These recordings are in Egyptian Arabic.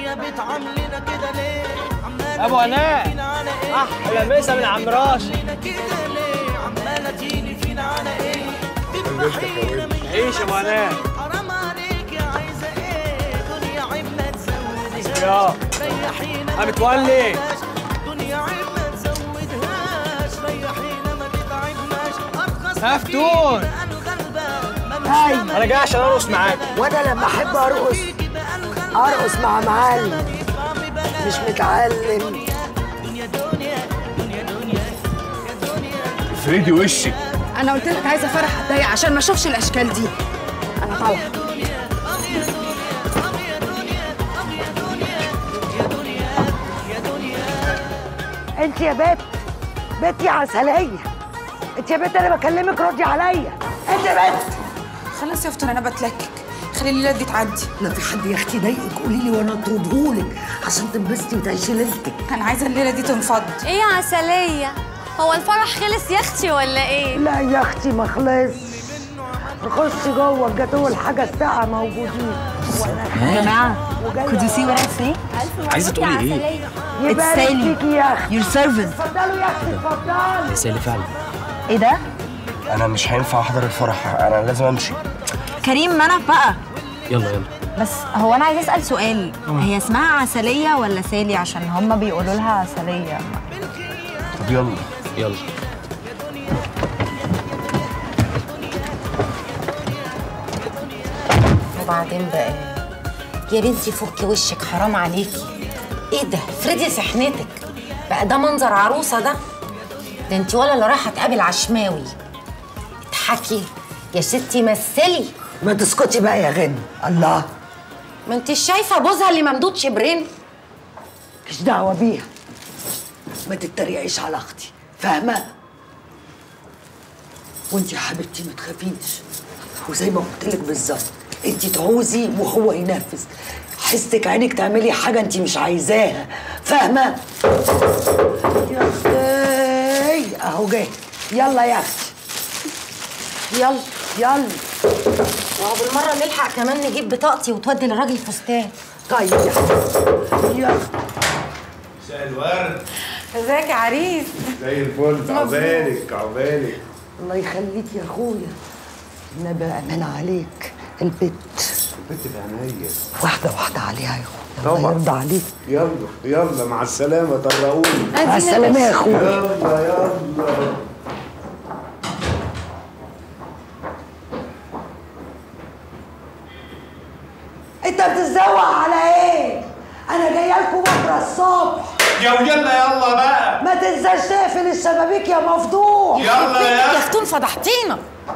دنيا بتعاملنا كده ليه عمالة ابو هناء فينا على ايه احلى مسا من عم راشد عاملنا كده ليه عمالة تيجي فينا على ايه بتضحينا من عيش يا ابو هناء حرام عليك يا عايزة ايه دنيا عيب ما تزودهاش يا ريحينا يا ما متولي تتعبناش. دنيا عيب ما تزودهاش ريحينا ما تتعبناش ارخص ما مفتون. فيك بقى الغلبة ما مش أيوة. انا جاي عشان ارقص معاك وانا لما احب ارقص ارقص مع معلم مش متعلم افردي وشك انا قلت لك عايزه فرح اتضايق عشان ما اشوفش الاشكال دي انا طالعه انت يا بت بت يا عسليه انت يا بت انا بكلمك ردي عليا انت يا بت خلاص يا فتون انا بتلكك خلي الليله دي تعدي لو في حد يا اختي ضايقك قولي لي وانا اطردهولك عشان تنبسطي وتعيشي ليلتك انا عايزه الليله دي تنفض ايه يا عسلية هو الفرح خلص يا اختي ولا ايه لا يا اختي ما خلص خشي جوه الجاتوه الحاجه الساقعه موجودين يا جماعه وجاية could you see what I say عايزه تقولي ايه؟ يبارك سالي. فيكي يا اختي your servant اتفضلوا يا اختي اتفضلوا سالي فعلا ايه ده انا مش هينفع احضر الفرح انا لازم امشي كريم منف بقى يلا يلا بس هو انا عايزه اسال سؤال هي اسمها عسليه ولا سالي عشان هما بيقولوا لها عسليه طب يلا يلا وبعدين بقى يا بنتي فكي وشك حرام عليكي ايه ده افردي سحنتك بقى ده منظر عروسه ده ده انت ولا اللي رايحه تقابل عشماوي اضحكي يا ستي مثلي ما تسكتي بقى يا غنى الله ما انت شايفه بوزها اللي ممدود شبرين مش دعوه بيها ما تتريقيش على اختي فاهمه وانت يا حبيبتي ما تخافيش وزي ما قلت لك بالظبط انت تعوزي وهو ينفذ حسك عينك تعملي حاجه انت مش عايزاها فاهمه يا اختي اهو جاي يلا يا اختي يلا يلا وهو بالمره نلحق كمان نجيب بطاقتي وتودي للراجل فستان طيب يا حبيبتي يلا مساء الورد ازيك يا عريس زي الفل عقبالك عقبالك الله يخليك يا اخويا النبي امان عليك البت البت في عينيا واحده واحده عليها يا اخويا الله طبعا. يرضى عليك يلا يلا مع السلامة طرقوني مع السلامه يا اخويا يلا يلا انت بتتزوق على ايه انا جايه لكم بكره الصبح يا ويلا يلا بقى ما تنساش تقفل الشبابيك يا مفضوح يلا يا يا اختون فضحتينا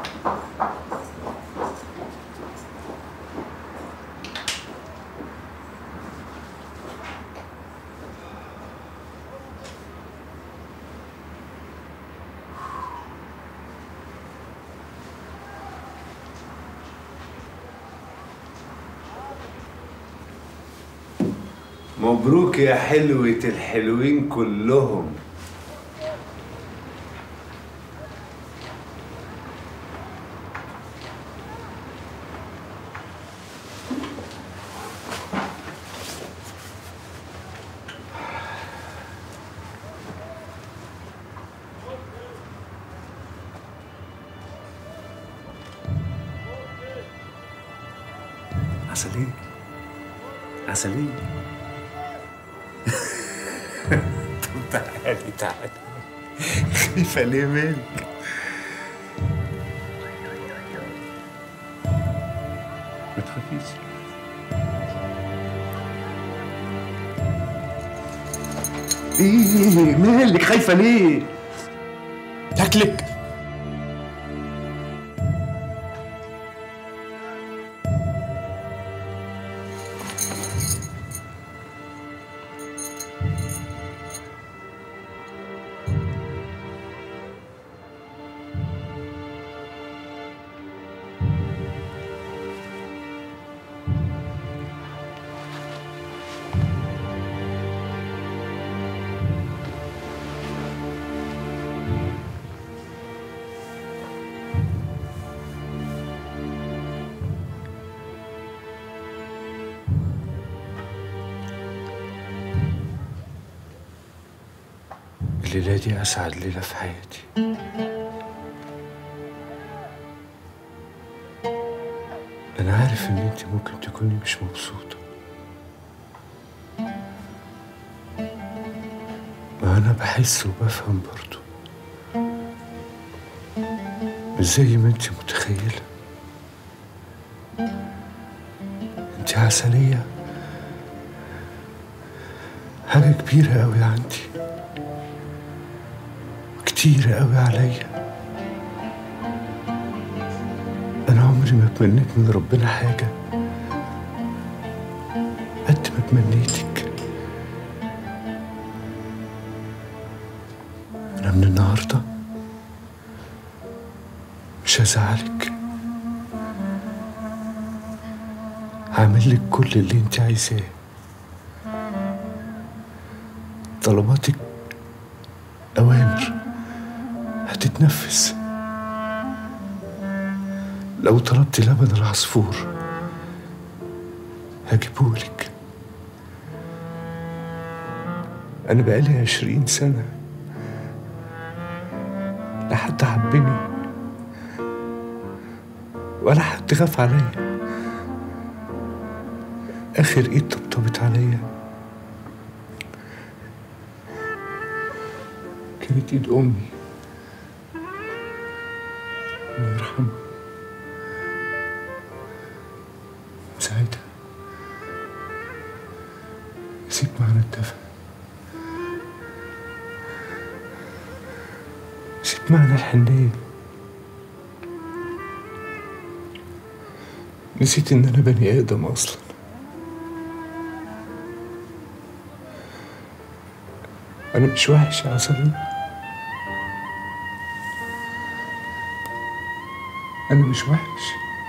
مبروك يا حلوة الحلوين كلهم عسلية عسلية طب تعالي تعالي خايفة ليه منك ما تخافيش ايه مالك خايفة ليه؟ تاكلك الليلة دي أسعد ليلة في حياتي أنا عارف إن أنت ممكن تكوني مش مبسوطة ما أنا بحس وبفهم برضو مش زي ما أنت متخيلة أنت عسلية حاجة كبيرة أوي عندي كتير أوي عليا أنا عمري ما تمنيت من ربنا حاجة قد ما تمنيتك أنا من النهاردة مش هزعلك هعمل لك كل اللي انت عايزاه طلباتك أوامر هتتنفذ لو طلبت لبن العصفور هجيبهولك أنا بقالي عشرين سنة لا حد حبني ولا حد خاف عليا آخر إيد طبطبت عليا كانت إيد أمي الله يرحمها ساعتها نسيت معنى الدفى نسيت معنى الحنية نسيت إن أنا بني آدم أصلا أنا مش وحش يا عسلية أنا مش وحش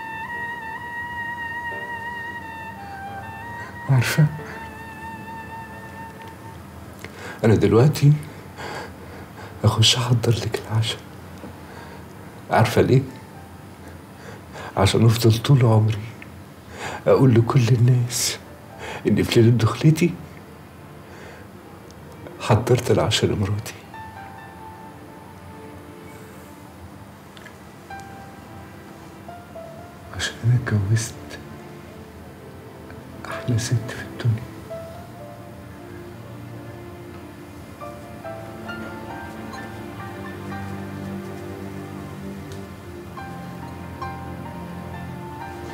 عارفة أنا دلوقتي أخش أحضر لك العشاء عارفة ليه؟ عشان أفضل طول عمري أقول لكل الناس إن في ليلة دخلتي حضرت العشاء لمراتي عشان أنا اتجوزت أحلى ست في الدنيا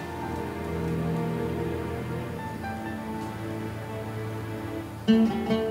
thank you